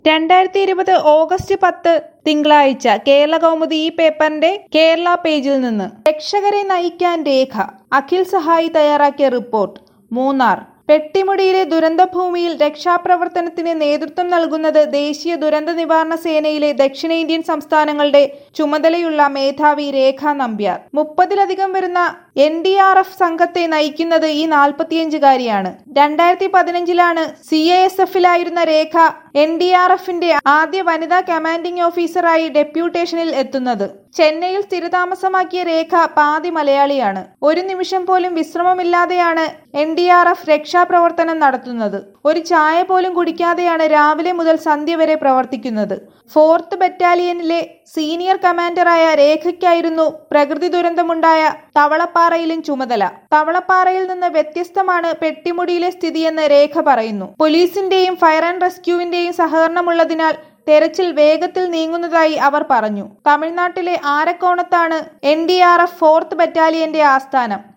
രണ്ടായിരത്തി ഇരുപത് ഓഗസ്റ്റ് പത്ത് തിങ്കളാഴ്ച കേരള കൗമുദി ഈ പേപ്പറിന്റെ കേരള പേജിൽ നിന്ന് രക്ഷകരെ നയിക്കാൻ രേഖ അഖിൽ സഹായി തയ്യാറാക്കിയ റിപ്പോർട്ട് മൂന്നാർ പെട്ടിമുടിയിലെ ദുരന്തഭൂമിയിൽ രക്ഷാപ്രവർത്തനത്തിന് നേതൃത്വം നൽകുന്നത് ദേശീയ ദുരന്ത നിവാരണ സേനയിലെ ദക്ഷിണേന്ത്യൻ സംസ്ഥാനങ്ങളുടെ ചുമതലയുള്ള മേധാവി രേഖ നമ്പ്യാർ മുപ്പതിലധികം വരുന്ന എൻ ഡി ആർ എഫ് സംഘത്തെ നയിക്കുന്നത് ഈ നാൽപ്പത്തിയഞ്ചുകാരിയാണ് രണ്ടായിരത്തി പതിനഞ്ചിലാണ് സി എ എസ് എഫിലായിരുന്ന രേഖ എൻ ഡി ആർ എഫിന്റെ ആദ്യ വനിതാ കമാൻഡിംഗ് ഓഫീസറായി ഡെപ്യൂട്ടേഷനിൽ എത്തുന്നത് ചെന്നൈയിൽ സ്ഥിരതാമസമാക്കിയ രേഖ പാതി മലയാളിയാണ് ഒരു നിമിഷം പോലും വിശ്രമമില്ലാതെയാണ് എൻ ഡി ആർ എഫ് രക്ഷാപ്രവർത്തനം നടത്തുന്നത് ഒരു ചായ പോലും കുടിക്കാതെയാണ് രാവിലെ മുതൽ സന്ധ്യ വരെ പ്രവർത്തിക്കുന്നത് ഫോർത്ത് ബറ്റാലിയനിലെ സീനിയർ കമാൻഡറായ രേഖയ്ക്കായിരുന്നു പ്രകൃതി ദുരന്തമുണ്ടായ തവളപ്പാറയിലും ചുമതല തവളപ്പാറയിൽ നിന്ന് വ്യത്യസ്തമാണ് പെട്ടിമുടിയിലെ സ്ഥിതിയെന്ന് രേഖ പറയുന്നു പോലീസിന്റെയും ഫയർ ആൻഡ് റെസ്ക്യൂവിന്റെയും സഹകരണമുള്ളതിനാൽ തെരച്ചിൽ വേഗത്തിൽ നീങ്ങുന്നതായി അവർ പറഞ്ഞു തമിഴ്നാട്ടിലെ ആരക്കോണത്താണ് N D R F fourth ബറ്റാലിയന്റെ ആസ്ഥാനം